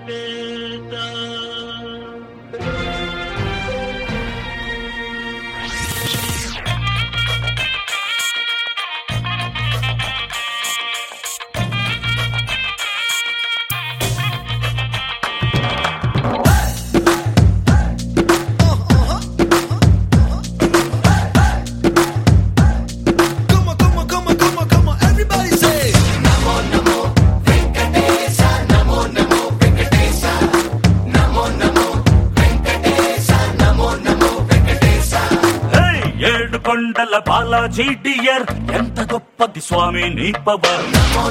Venkatesha Come on, come on, come on, come on, come on, everybody say. హే! ఏడు కొండల Balaji dear ఎంత గొప్పది స్వామి నీ పవర్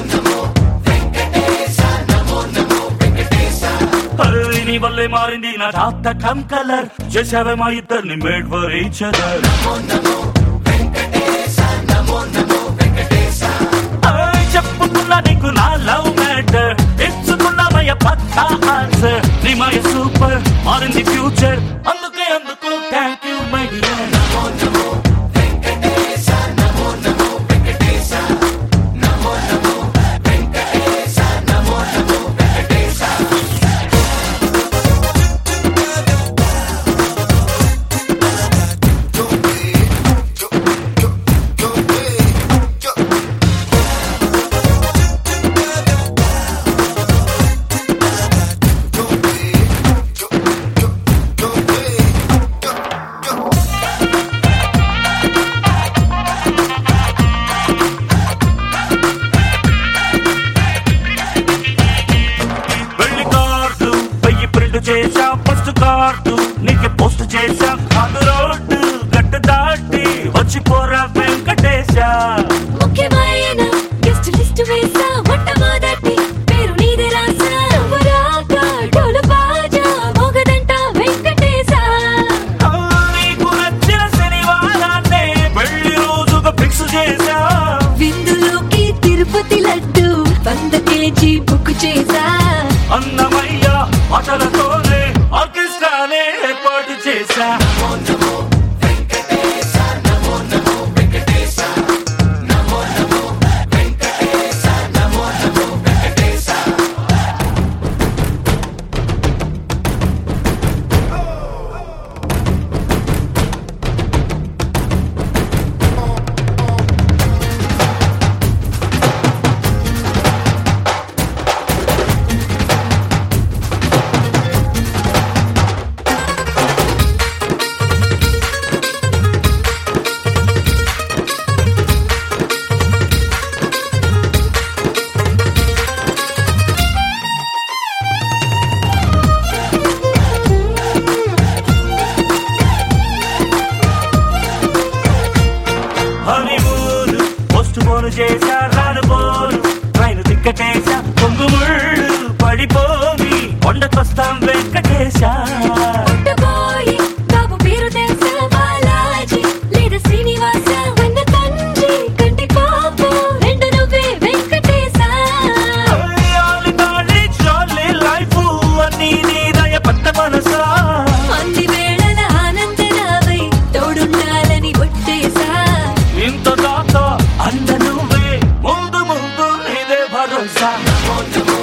అరే, నీ వల్లే మారింది నా జాతకం కలర్ చేసావే మా ఇద్దరిని మేడ్ ఫర్ ఈచ్ అదర్ చెప్పుకున్నా నీకు నా లవ్ మ్యాటర్ ఇచ్చుకున్నామయ్య పక్కా ఆన్సర్ నీ మయ సూపర్ మారింది ఫ్యూచర్ అందుకే అందుకు థ్యాంక్ యూ మై డియర్ వెళ్ళి కార్డు వెయ్యి ప్రింట్ చేశా ఫస్ట్ కార్డు నీకు పోస్ట్ చేశా అది రోడ్డు గట్టు దాటి వచ్చి పోరా వెంకటేశ ముఖ్యమైన గెస్ట్ లిస్ట్ వేసా మొట్టమొదటి పేరు నీదే రాసా నువ్వు రాక డోలు బాజా మోగదంట వెంకటేశ ఆ, నీకు నచ్చిన శనివారాన్నే పెళ్లి రోజుగా ఫిక్స్ చేశా విందులోకి తిరుపతి లడ్డు వంద కేజీ బుక్ చేసా అన్నమయ్య ఆటలతోనే ఆర్కెస్ట్రానే ఏర్పాటు చేశా హనీమూన్ పోస్ట్ పోను చేశా రాను పోను ట్రైన్ తిక్కటేశా కొంగు ముళ్ళు పడిపోని కొండకొస్తాం వెంకటేశా పుట్టబోయి బాబు పేరు తెలుసా బాలాజీ లేదా శ్రీనివాస వన్న తండ్రి కంటి పాపు రెండు నువ్వే వెంకటేశ అయ్యాలి తాళి జాలి లైఫ్ అన్నీ నీదయ పెద్ద మనసా అన్ని వేళల ఆనందరావై తోడుండాలని ఒట్టేసా ఇంత దాకా అంద నువ్వే ముందు ముందు నీదే భరోసా